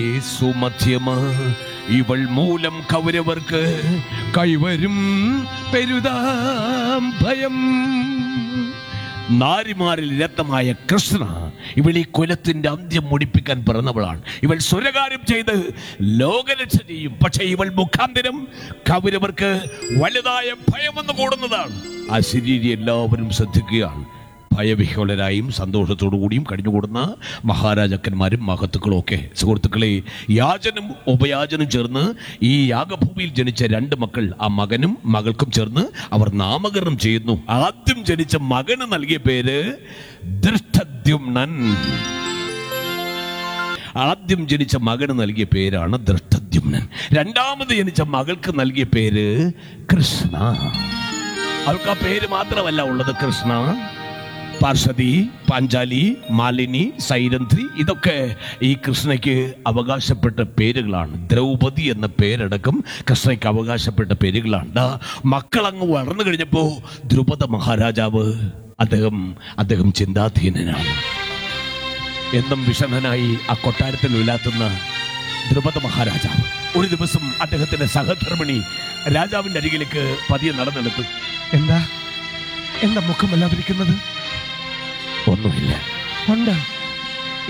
സുമധ്യമ ഇവൾ മൂലം കൗരവർക്ക് കൈവരും പെരുതാം ഭയം നാരിമാരിൽ രത്നമായ കൃഷ്ണ ഇവൾ ഈ കുലത്തിന്റെ അന്ത്യം മുടിപ്പിക്കാൻ പിറന്നവളാണ് ഇവൾ സുരകാര്യം ചെയ്ത് ലോകരക്ഷ ചെയ്യും പക്ഷെ ഇവൾ മുഖാന്തരം കൗരവർക്ക് വലുതായ ഭയമെന്ന് കൂടുന്നതാണ് ആ ശരീരം എല്ലാവരും ശ്രദ്ധിക്കുകയാണ് ഭയവിഹ്വലരായും സന്തോഷത്തോടു കൂടിയും കഴിഞ്ഞുകൂടുന്ന മഹാരാജാക്കന്മാരും മഹത്തുക്കളും ഒക്കെ സുഹൃത്തുക്കളെ യാചനും ഉപയാചനും ചേർന്ന് ഈ യാഗഭൂമിയിൽ ജനിച്ച രണ്ട് മക്കൾ ആ മകനും മകൾക്കും ചേർന്ന് അവർ നാമകരണം ചെയ്യുന്നു ആദ്യം ജനിച്ച മകന് നൽകിയ പേര് ദൃഷ്ടദ്യുമ്നൻ ആദ്യം ജനിച്ച മകന് നൽകിയ പേരാണ് ദൃഷ്ടദ്യുമ്നൻ രണ്ടാമത് ജനിച്ച മകൾക്ക് നൽകിയ പേര് കൃഷ്ണ അവൾക്ക് ആ പേര് മാത്രമല്ല ഉള്ളത് കൃഷ്ണ പാർഷതി പാഞ്ചാലി മാലിനി സൈരന്ധ്രി ഇതൊക്കെ ഈ കൃഷ്ണയ്ക്ക് അവകാശപ്പെട്ട പേരുകളാണ് ദ്രൗപദി എന്ന പേരടക്കം കൃഷ്ണയ്ക്ക് അവകാശപ്പെട്ട പേരുകളാണ് ദാ മക്കൾ അങ്ങ് വളർന്നു കഴിഞ്ഞപ്പോൾ ദ്രുപദ മഹാരാജാവ് അദ്ദേഹം അദ്ദേഹം ചിന്താധീനനാണ് എന്നും വിഷണ്ണനായി ആ കൊട്ടാരത്തിൽ ഉലാത്തുന്ന ദ്രുപദ മഹാരാജാവ് ഒരു ദിവസം അദ്ദേഹത്തിന്റെ സഹധർമ്മിണി രാജാവിന്റെ അരികിലേക്ക് പതിയെ നടന്നെടുത്തു എന്താ എന്താ മുഖമല്ലാതിരിക്കുന്നത് ഒന്നുമില്ല ഉണ്ട്